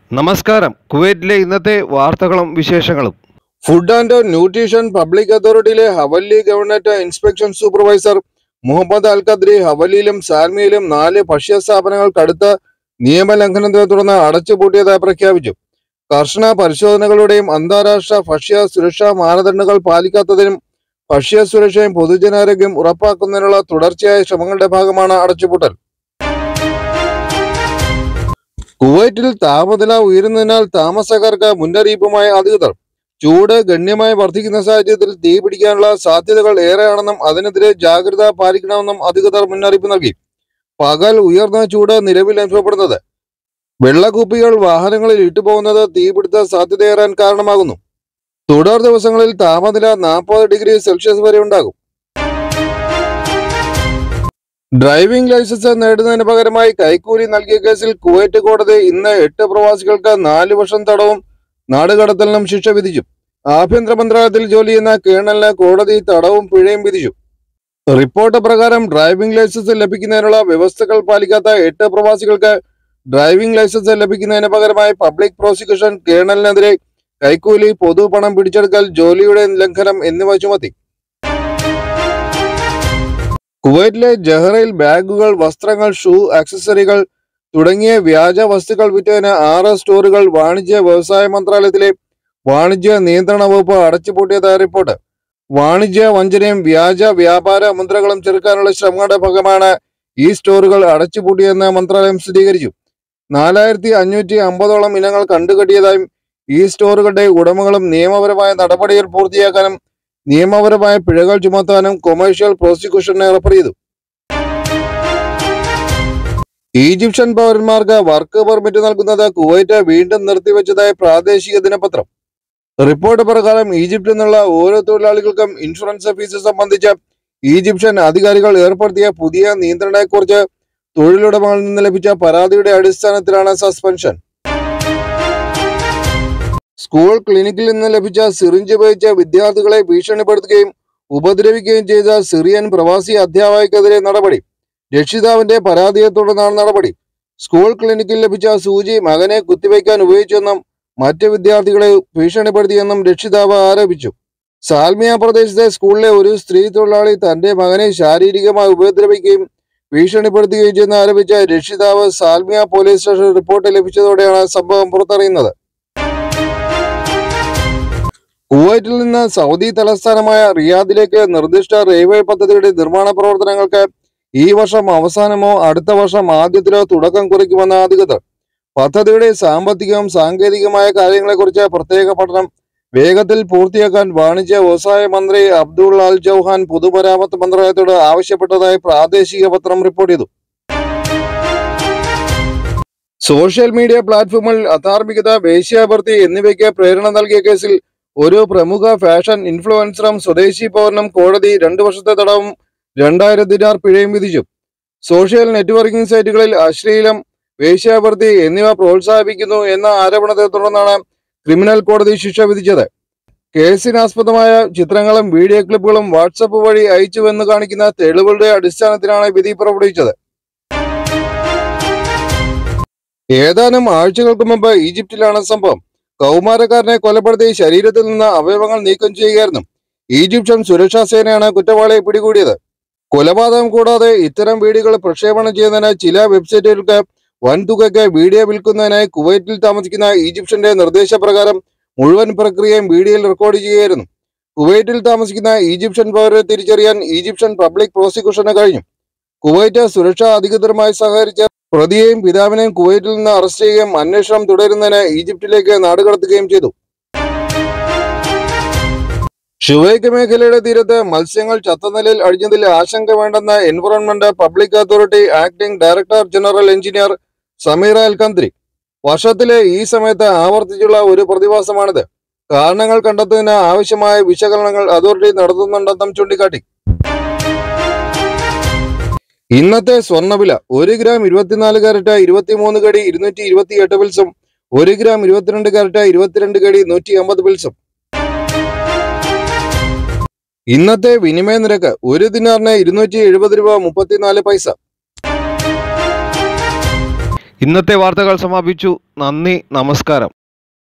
നമസ്കാരം കുവൈറ്റിലെ ഇന്നത്തെ വാർത്തകളും വിശേഷങ്ങളും ഫുഡ് ആൻഡ് ന്യൂട്രീഷൻ പബ്ലിക് അതോറിറ്റിയിലെ Hawalli governorate inspection supervisor Mohammed Al Khadri ഹവല്ലിയിലും സാൽമിയിലും നാല് ഭക്ഷ്യ സ്ഥാപനങ്ങൾ കടുത്ത നിയമലംഘനത്തെ തുടർന്ന് അടച്ചുപൂട്ടിയതായി പ്രഖ്യാപിച്ചു കർശന പരിശോധനകളുടെയും അന്താരാഷ്ട്ര ഭക്ഷ്യ സുരക്ഷാ മാനദണ്ഡങ്ങൾ പാലിക്കാത്തതിനും ഭക്ഷ്യ സുരക്ഷയും പൊതുജനാരോഗ്യം ഉറപ്പാക്കുന്നതിനുള്ള തുടർച്ചയായ ശ്രമങ്ങളുടെ ഭാഗമാണ് അടച്ചുപൂട്ടൽ കുവൈറ്റിൽ താപനില ഉയരുന്നതിനാൽ താമസക്കാർക്ക് മുന്നറിയിപ്പുമായി അധികൃതർ ചൂട് ഗണ്യമായി വർദ്ധിക്കുന്ന സാഹചര്യത്തിൽ തീ പിടിക്കാനുള്ള സാധ്യതകൾ ഏറെയാണെന്നും അതിനെതിരെ ജാഗ്രത പാലിക്കണമെന്നും അധികൃതർ മുന്നറിയിപ്പ് നൽകി പകൽ ഉയർന്ന ചൂട് നിലവിൽ അനുഭവപ്പെടുന്നത് വെള്ളക്കുപ്പികൾ വാഹനങ്ങളിൽ ഇട്ടുപോകുന്നത് തീപിടുത്ത സാധ്യതയേറാൻ കാരണമാകുന്നു തുടർ ദിവസങ്ങളിൽ താപനില നാൽപ്പത് ഡിഗ്രി സെൽഷ്യസ് വരെ ഉണ്ടാകും ഡ്രൈവിംഗ് ലൈസൻസ് നേടുന്നതിന് പകരമായി കൈക്കൂലി നൽകിയ കേസിൽ കുവൈറ്റ് കോടതി ഇന്ന് എട്ട് പ്രവാസികൾക്ക് നാല് വർഷം തടവും നാടുകടത്തലിനും ശിക്ഷ വിധിച്ചു ആഭ്യന്തര മന്ത്രാലയത്തിൽ ജോലി ചെയ്യുന്ന കേണലിന് കോടതി തടവും പിഴയും വിധിച്ചു റിപ്പോർട്ട് പ്രകാരം ഡ്രൈവിംഗ് ലൈസൻസ് ലഭിക്കുന്നതിനുള്ള വ്യവസ്ഥകൾ പാലിക്കാത്ത എട്ട് പ്രവാസികൾക്ക് ഡ്രൈവിംഗ് ലൈസൻസ് ലഭിക്കുന്നതിന് പകരമായി പബ്ലിക് പ്രോസിക്യൂഷൻ കേണലിനെതിരെ കൈക്കൂലി പൊതു പണം പിടിച്ചെടുക്കൽ ജോലിയുടെ ലംഘനം എന്നിവ ചുമത്തി കുവൈറ്റിലെ ജഹ്റയിൽ ബാഗുകൾ വസ്ത്രങ്ങൾ ഷൂ ആക്സസറികൾ തുടങ്ങിയ വ്യാജ വസ്തുക്കൾ വിറ്റതിന് ആറ് സ്റ്റോറുകൾ വാണിജ്യ വ്യവസായ മന്ത്രാലയത്തിലെ വാണിജ്യ നിയന്ത്രണ വകുപ്പ് അടച്ചുപൂട്ടിയതായ റിപ്പോർട്ട് വാണിജ്യ വഞ്ചനയും വ്യാജ വ്യാപാര മുദ്രകളും ചെറുക്കാനുള്ള ശ്രമങ്ങളുടെ ഭാഗമാണ് ഈ സ്റ്റോറുകൾ അടച്ചുപൂട്ടിയെന്ന് മന്ത്രാലയം സ്ഥിരീകരിച്ചു നാലായിരത്തി അഞ്ഞൂറ്റി അമ്പതോളം ഇനങ്ങൾ കണ്ടുകെട്ടിയതായും ഈ സ്റ്റോറുകളുടെ ഉടമകളും നിയമപരമായ നടപടികൾ പൂർത്തിയാക്കാനും നിയമപരമായ പിഴകൾ ചുമത്താനും കൊമേഴ്ഷ്യൽ പ്രോസിക്യൂഷന് റഫർ ചെയ്തു ഈജിപ്ഷ്യൻ പൗരന്മാർക്ക് വർക്ക് പെർമിറ്റ് നൽകുന്നത് കുവൈറ്റ് വീണ്ടും നിർത്തിവെച്ചതായി പ്രാദേശിക ദിനപത്രം റിപ്പോർട്ട് പ്രകാരം ഈജിപ്തിൽ നിന്നുള്ള ഓരോ തൊഴിലാളികൾക്കും ഇൻഷുറൻസ് ഫീസ് സംബന്ധിച്ച് ഈജിപ്ഷ്യൻ അധികാരികൾ ഏർപ്പെടുത്തിയ പുതിയ നിയന്ത്രണത്തെക്കുറിച്ച് തൊഴിലുടമകളിൽ നിന്ന് ലഭിച്ച പരാതിയുടെ അടിസ്ഥാനത്തിലാണ് സസ്പെൻഷൻ സ്കൂൾ ക്ലിനിക്കിൽ നിന്ന് ലഭിച്ച സിറിഞ്ച് ഉപയോഗിച്ച് വിദ്യാർത്ഥികളെ ഭീഷണിപ്പെടുത്തുകയും ഉപദ്രവിക്കുകയും ചെയ്ത സിറിയൻ പ്രവാസി അധ്യാപകർക്കെതിരെ നടപടി രക്ഷിതാവിന്റെ പരാതിയെ തുടർന്നാണ് നടപടി സ്കൂൾ ക്ലിനിക്കിൽ ലഭിച്ച സൂചി മകനെ കുത്തിവയ്ക്കാൻ ഉപയോഗിച്ചെന്നും മറ്റ് വിദ്യാർത്ഥികളെ ഭീഷണിപ്പെടുത്തിയെന്നും രക്ഷിതാവ് ആരോപിച്ചു സാൽമിയ പ്രദേശത്തെ സ്കൂളിലെ ഒരു സ്ത്രീ തൊഴിലാളി തന്റെ മകനെ ശാരീരികമായി ഉപദ്രവിക്കുകയും ഭീഷണിപ്പെടുത്തുകയും ചെയ്യുന്ന ആരോപിച്ച രക്ഷിതാവ് സാൽമിയ പോലീസ് സ്റ്റേഷൻ റിപ്പോർട്ട് ലഭിച്ചതോടെയാണ് സംഭവം പുറത്തറിയുന്നത് കുവൈറ്റിൽ നിന്ന് സൗദി തലസ്ഥാനമായ റിയാദിലേക്ക് നിർദ്ദിഷ്ട റെയിൽവേ പദ്ധതിയുടെ നിർമ്മാണ പ്രവർത്തനങ്ങൾക്ക് ഈ വർഷം അവസാനമോ അടുത്ത വർഷം ആദ്യത്തിലോ തുടക്കം കുറിക്കുമെന്ന് അധികൃതർ പദ്ധതിയുടെ സാമ്പത്തികവും സാങ്കേതികമായ കാര്യങ്ങളെക്കുറിച്ച് പ്രത്യേക പഠനം വേഗത്തിൽ പൂർത്തിയാക്കാൻ വാണിജ്യ വ്യവസായ മന്ത്രി അബ്ദുൾ അൽ ചൗഹാൻ പൊതുമരാമത്ത് മന്ത്രാലയത്തോട് ആവശ്യപ്പെട്ടതായി പ്രാദേശിക പത്രം റിപ്പോർട്ട് ചെയ്തു സോഷ്യൽ മീഡിയ പ്ലാറ്റ്ഫോമിൽ അധാർമികത വേശ്യാഭർത്തി എന്നിവയ്ക്ക് പ്രേരണ നൽകിയ കേസിൽ ഒരു പ്രമുഖ ഫാഷൻ ഇൻഫ്ലുവൻസറും സ്വദേശി പൗരനും കോടതി രണ്ടു വർഷത്തെ തടവും രണ്ടായിരം ദിനാർ പിഴയും വിധിച്ചു സോഷ്യൽ നെറ്റ്വർക്കിംഗ് സൈറ്റുകളിൽ അശ്ലീലം വേശ്യാഭർത്തി എന്നിവ പ്രോത്സാഹിപ്പിക്കുന്നു എന്ന ആരോപണത്തെ തുടർന്നാണ് ക്രിമിനൽ കോടതി ശിക്ഷ വിധിച്ചത് കേസിനാസ്പദമായ ചിത്രങ്ങളും വീഡിയോ ക്ലിപ്പുകളും വാട്സപ്പ് വഴി അയച്ചുവെന്ന് കാണിക്കുന്ന തെളിവുകളുടെ അടിസ്ഥാനത്തിലാണ് വിധി പുറപ്പെടുവിച്ചത് ഏതാനും ആഴ്ചകൾക്ക് മുമ്പ് ഈജിപ്തിലാണ് സംഭവം കൗമാരക്കാരനെ കൊലപ്പെടുത്തി ശരീരത്തിൽ നിന്ന് അവയവങ്ങൾ നീക്കം ചെയ്യുകയായിരുന്നു ഈജിപ്ഷ്യൻ സുരക്ഷാ സേനയാണ് കുറ്റവാളിയെ പിടികൂടിയത് കൊലപാതകം കൂടാതെ ഇത്തരം വീഡിയോകൾ പ്രക്ഷേപണം ചെയ്യുന്നതിന് ചില വെബ്സൈറ്റുകൾക്ക് വൻതുകയ്ക്ക് വീഡിയോ വിൽക്കുന്നതിനായി കുവൈറ്റിൽ താമസിക്കുന്ന ഈജിപ്ഷ്യന്റെ നിർദ്ദേശപ്രകാരം മുഴുവൻ പ്രക്രിയയും വീഡിയോയിൽ റെക്കോർഡ് ചെയ്യുകയായിരുന്നു കുവൈറ്റിൽ താമസിക്കുന്ന ഈജിപ്ഷ്യൻ പൗരരെ തിരിച്ചറിയാൻ ഈജിപ്ഷ്യൻ പബ്ലിക് പ്രോസിക്യൂഷന് കഴിഞ്ഞു കുവൈറ്റ് സുരക്ഷാ അധികൃതരുമായി സഹകരിച്ച് പ്രതിയെയും പിതാവിനെയും കുവൈറ്റിൽ നിന്ന് അറസ്റ്റ് ചെയ്യുകയും അന്വേഷണം തുടരുന്നതിന് ഈജിപ്തിലേക്ക് നാടുകടത്തുകയും ചെയ്തു ഷുവൈക്ക് മേഖലയുടെ തീരത്ത് മത്സ്യങ്ങൾ ചത്ത നിലയിൽ അഴിഞ്ഞതിൽ ആശങ്ക വേണ്ടെന്ന environment public authority acting director general engineer Samira Al Kandari വർഷത്തിലെ ഈ സമയത്ത് ആവർത്തിച്ചുള്ള ഒരു പ്രതിഭാസമാണിത് കാരണങ്ങൾ കണ്ടെത്തുന്നതിന് ആവശ്യമായ വിശകലനങ്ങൾ അതോറിറ്റി നടത്തുന്നുണ്ടെന്നും ചൂണ്ടിക്കാട്ടി ഇന്നത്തെ സ്വർണ്ണവില ഒരു ഗ്രാം ഇരുപത്തിനാല് കാരറ്റ് ഇരുപത്തിമൂന്ന് കടി ഇരുന്നൂറ്റി ഇരുപത്തി എട്ട് പിൽസും ഒരു ഗ്രാം ഇരുപത്തിരണ്ട് കാരറ്റ് ഇരുപത്തിരണ്ട് കടി നൂറ്റി അമ്പത് പിൽസും ഇന്നത്തെ വിനിമയ നിരക്ക് ഒരു ദിനാറിന് ഇരുന്നൂറ്റി എഴുപത് രൂപ മുപ്പത്തിനാല് പൈസ ഇന്നത്തെ വാർത്തകൾ സമാപിച്ചു നന്ദി നമസ്കാരം